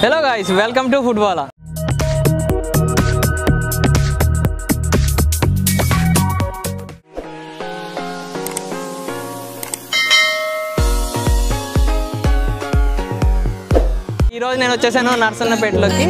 Hello guys welcome to football ఈరోజు నేను వచ్చేసాను నర్సన్నపేటలోకి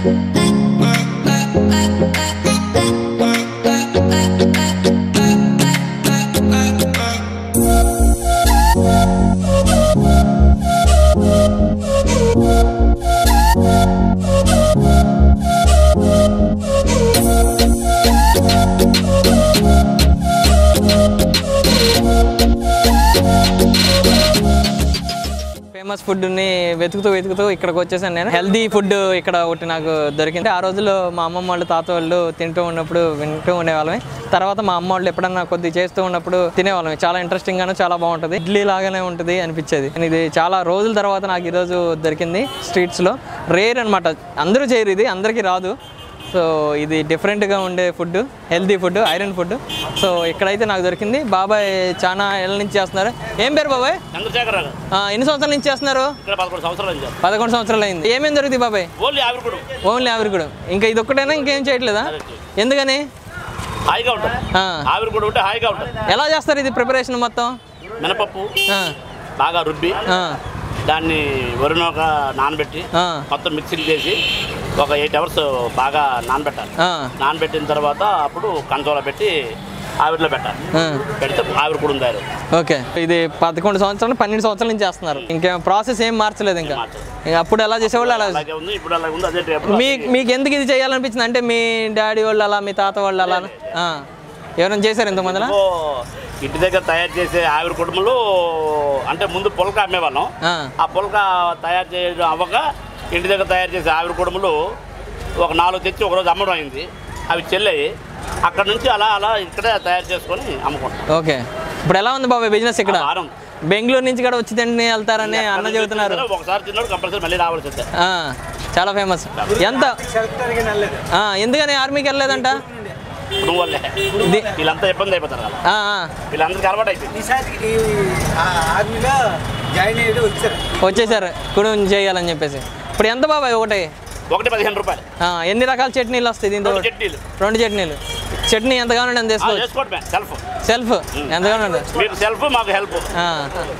ఫేమస్ ఫుడ్ని వెతుకుతూ వెతుకుతూ ఇక్కడికి వచ్చేసాను నేను హెల్దీ ఫుడ్ ఇక్కడ ఒకటి నాకు దొరికింది ఆ రోజుల్లో మా అమ్మమ్మ వాళ్ళు తాత వాళ్ళు తింటూ ఉన్నప్పుడు వింటూ ఉండేవాళ్ళమే తర్వాత మా అమ్మ వాళ్ళు ఎప్పుడన్నా కొద్ది చేస్తూ ఉన్నప్పుడు తినేవాళ్ళమే చాలా ఇంట్రెస్టింగ్ గాను చాలా బాగుంటుంది ఇడ్లీ లాగానే ఉంటుంది అనిపించేది ఇది చాలా రోజుల తర్వాత నాకు ఈరోజు దొరికింది స్ట్రీట్స్లో రేర్ అనమాట అందరూ చేయరు ఇది అందరికీ రాదు సో ఇది డిఫరెంట్గా ఉండే food healthy food iron food so ఇక్కడైతే నాకు దొరికింది బాబాయ్ చాలా ఏళ్ళ నుంచి చేస్తున్నారు ఏం పేరు బాబాయ్ చంద్రశేఖర్ గారు ఆ, ఎన్ని సంవత్సరాల నుంచి చేస్తున్నారు ఇక్కడ పదకొండు సంవత్సరాలు అయింది పదకొండు సంవత్సరాలు అయింది ఏమేం దొరుకుతుంది బాబాయ్ ఓన్లీ ఆవిరికుడు ఓన్లీ ఆవిరికుడు ఇంకా ఇది ఒక్కటైనా ఇంకేం చేయట్లేదా ఎందుకని హాయిగా ఉంటుంది ఆ, ఆవిరికుడు ఉంటే హాయిగా ఉంటుంది ఎలా చేస్తారు ఇది ప్రిపరేషన్ మొత్తం మినపప్పు ఆ, బాగా రుబ్బి ఆ, దాన్ని వరినొక నానబెట్టి ఆ, మొత్తం మిక్సీలు చేసి ఒక ఎయిట్ అవర్స్ బాగా నానబెట్టాలి ఆ, నానబెట్టిన తర్వాత అప్పుడు కంచంలో పెట్టి ఆవిరిలో పెట్టాలి ఆ. పెడితే ఆవిరి కూడా ఉంది ఓకే ఇది పదకొండు సంవత్సరాలు పన్నెండు సంవత్సరాల నుంచి చేస్తున్నారు ఇంకేం ప్రాసెస్ ఏం మార్చలేదు ఇంకా ఇంకా అప్పుడు ఎలా చేసేవాళ్ళు అలా అలాగే ఉంది ఇప్పుడు అలాగే ఉంది అదే టైపు మీ మీకు ఎందుకు ఇది చేయాలనిపించింది అంటే మీ డాడీ వాళ్ళు అలా మీ తాత వాళ్ళు అలా ఆ. ఎవరైనా చేశారు ఇంతకు ముందర ఓ, ఇంటి దగ్గర తయారు చేసే ఆవిరి కుటుంబంలో అంటే ముందు పులక అమ్మేవాళ్ళం ఆ, ఆ పులక తయారు చేయడం అవ్వక ఇంటి దగ్గర తయారు చేసే ఆవిరి కుటుంబంలో ఒక నాలుగు తెచ్చి ఒకరోజు అమ్మడం అయింది అవి చెల్లాయి అక్కడ నుంచి అలా అలా ఇక్కడే తయారు చేసుకొని అమ్ముకుంటాం ఓకే ఇప్పుడు ఎలా ఉంది బాబాయ్ బిజినెస్ ఇక్కడ వారం బెంగళూరు నుంచి కూడా వచ్చి తిండి వెళ్తారని అన్న చెబుతున్నారు ఒకసారి తిన్నాడు కంపల్సరీ మళ్ళీ రావాల్సిందే ఆ, చాలా ఫేమస్ ఎంత ఆ, ఎందుకని ఆర్మీకి వెళ్ళలేదంట కుటుంబం వల్లే ఇది- వీళ్ళంతా ఇబ్బంది అయిపోతారు కదా ఆ, ఆ, వీళ్ళందరికీ అలవాటు అయిపోయింది ఈసారి ఈ ఆ ఆర్మీలో జాయిన్ అయ్యి వచ్చారు వచ్చేసారు కుటుంబం చేయాలని చెప్పేసి ఇప్పుడు ఎంత బాబాయ్ ఒకటి ఒకటి పదిహేను రూపాయలు ఆ, ఎన్ని రకాల చట్నీలు వస్తాయి దీంతో రెండు చట్నీలు రెండు చట్నీలు చట్నీ ఎంత కావాలండి అంత ఆ, తీసుకోవచ్చు చేసుకోవడమే సెల్ఫ్ సెల్ఫ్ ఎంత కావాలండి మీకు సెల్ఫ్ మాకు హెల్ప్ ఆ.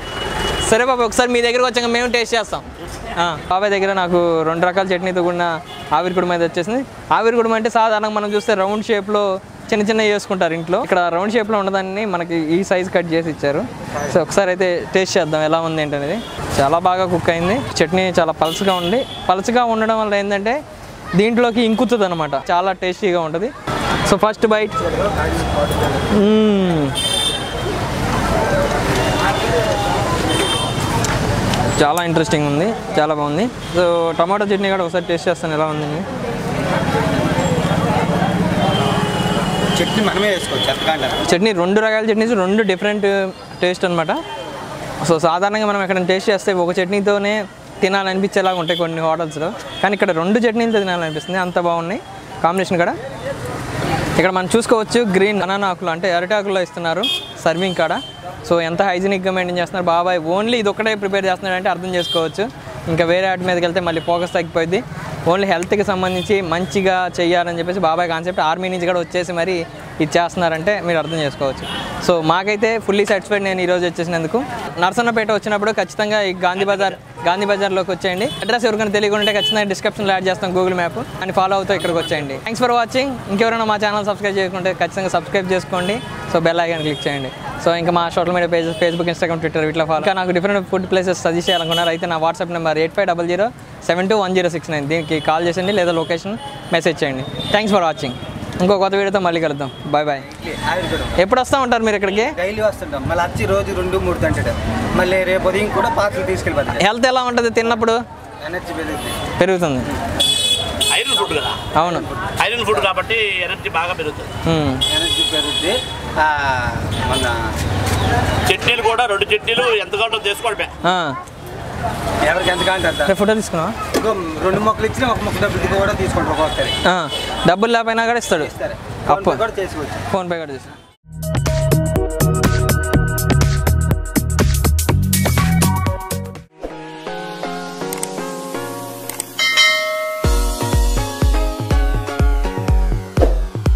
సరే బాబాయ్ ఒకసారి మీ దగ్గరకు వచ్చాక మేము టేస్ట్ చేస్తాం ఆ, బాబాయ్ దగ్గర నాకు రెండు రకాల చట్నీతో కూడిన ఆవిరి కుడుమ అయితే వచ్చేసింది ఆవిరి కుడుమ అంటే సాధారణంగా మనం చూస్తే రౌండ్ షేప్లో చిన్న చిన్న చేసుకుంటారు ఇంట్లో ఇక్కడ రౌండ్ షేప్లో ఉన్నదాన్ని మనకి ఈ సైజ్ కట్ చేసి ఇచ్చారు సో ఒకసారి అయితే టేస్ట్ చేద్దాం ఎలా ఉంది ఏంటనేది చాలా బాగా కుక్ అయింది చట్నీ చాలా పలుచగా ఉంది పలుచగా ఉండడం వల్ల ఏంటంటే దీంట్లోకి ఇంకుతుంది అనమాట చాలా టేస్టీగా ఉంటుంది సో ఫస్ట్ బైట్ చాలా ఇంట్రెస్టింగ్ ఉంది చాలా బాగుంది సో టమాటో చట్నీ కూడా ఒకసారి టేస్ట్ చేస్తాను ఎలా ఉంది చట్నీ మనమే వేసుకోవచ్చు ఎంతకంటే చట్నీ రెండు రకాల చట్నీస్ రెండు డిఫరెంట్ టేస్ట్ అనమాట సో సాధారణంగా మనం ఎక్కడ టేస్ట్ చేస్తే ఒక చట్నీతోనే తినాలనిపించేలాగా ఉంటాయి కొన్ని హోటల్స్లో కానీ ఇక్కడ రెండు చట్నీలతో తినాలనిపిస్తుంది అంత బాగున్నాయి కాంబినేషన్ కూడా ఇక్కడ మనం చూసుకోవచ్చు గ్రీన్ బనానా ఆకులు అంటే అరటి ఆకుల్లో ఇస్తున్నారు సర్వింగ్ కాడ సో ఎంత హైజీనిక్గా మెయింటైన్ చేస్తున్నారు బాబాయ్ ఓన్లీ ఇది ఒక్కటే ప్రిపేర్ చేస్తున్నాడు అంటే అర్థం చేసుకోవచ్చు ఇంకా వేరే వాటి మీదకి వెళ్తే మళ్ళీ ఫోకస్ తగ్గిపోయింది ఓన్లీ హెల్త్కి సంబంధించి మంచిగా చేయాలని చెప్పేసి బాబాయ్ కాన్సెప్ట్ ఆర్మీ నుంచి కూడా వచ్చేసి మరి ఇది చేస్తున్నారంటే మీరు అర్థం చేసుకోవచ్చు సో మాకైతే ఫుల్లీ సాటిస్ఫైడ్ నేను ఈరోజు వచ్చేసినందుకు నర్సన్నపేట వచ్చినప్పుడు ఖచ్చితంగా ఈ గాంధీ బజార్ గాంధీ బజార్లోకి వచ్చేయండి అడ్రస్ ఎవరికైనా తెలియకుంటే ఖచ్చితంగా డిస్క్రిప్షన్లో యాడ్ చేస్తాం గూగుల్ మ్యాప్ అని ఫాలో అవుతూ ఇక్కడికి వచ్చేయండి థ్యాంక్స్ ఫర్ వాచింగ్ ఇంకెవరైనా మా ఛానల్ సబ్స్క్రైబ్ చేసుకుంటే ఖచ్చితంగా సబ్స్క్రైబ్ చేసుకోండి సో బెల్ ఐకాన్ క్లిక్ చేయండి సో ఇంకా మా social media pages Facebook Instagram Twitter ఇట్లా ఫాలో ఇంకా నాకు డిఫరెంట్ ఫుడ్ ప్లేసెస్ సజెస్ట్ చేయాలనుకున్నారు అయితే నా WhatsApp number eight five double zero seven two one zero six nine దీనికి కాల్ చేయండి లేదా లొకేషన్ మెసేజ్ చేయండి థ్యాంక్స్ ఫర్ వాచింగ్ ఇంకో కొత్త వీడియోతో మళ్ళీ కలుద్దాం బాయ్ బాయ్ ఆయుర్వేదం ఎప్పుడు వస్తూ ఉంటారు మీరు ఇక్కడికి డైలీ వస్తుంటాం మళ్ళీ వచ్చి రోజు రెండు మూడు తింటాడు మళ్ళీ రేపు ఉదయం కూడా పార్సల్ తీసుకెళ్ళిపోతాడు హెల్త్ ఎలా ఉంటుంది తిన్నప్పుడు ఎనర్జీ పెరుగుతుంది పెరుగుతుంది ఐరన్ ఫుడ్ కదా అవును ఐరన్ ఫుడ్ కాబట్టి ఎనర్జీ బాగా పెరుగుతుంది మ్మ్. ఎనర్జీ పెరుగుద్ది ఆ, మన చట్నీలు కూడా రెండు చట్నీలు ఎంత కావాలో చేసుకోవడమే ఆ. ఎవరికి ఎంత కాంటే అంత రేపు ఫోటో తీసుకున్నావా ఇంకో రెండు మొక్కలు ఇచ్చిన ఒక మొక్క డబ్బులు కూడా తీసుకుంటారు ఒక్కొక్కసారి ఆ. డబ్బులు లేకపోయినా కూడా ఇస్తాడు ఇస్తారు అప్పు కూడా చేసుకోవచ్చు ఫోన్పే కూడా చేస్తాడు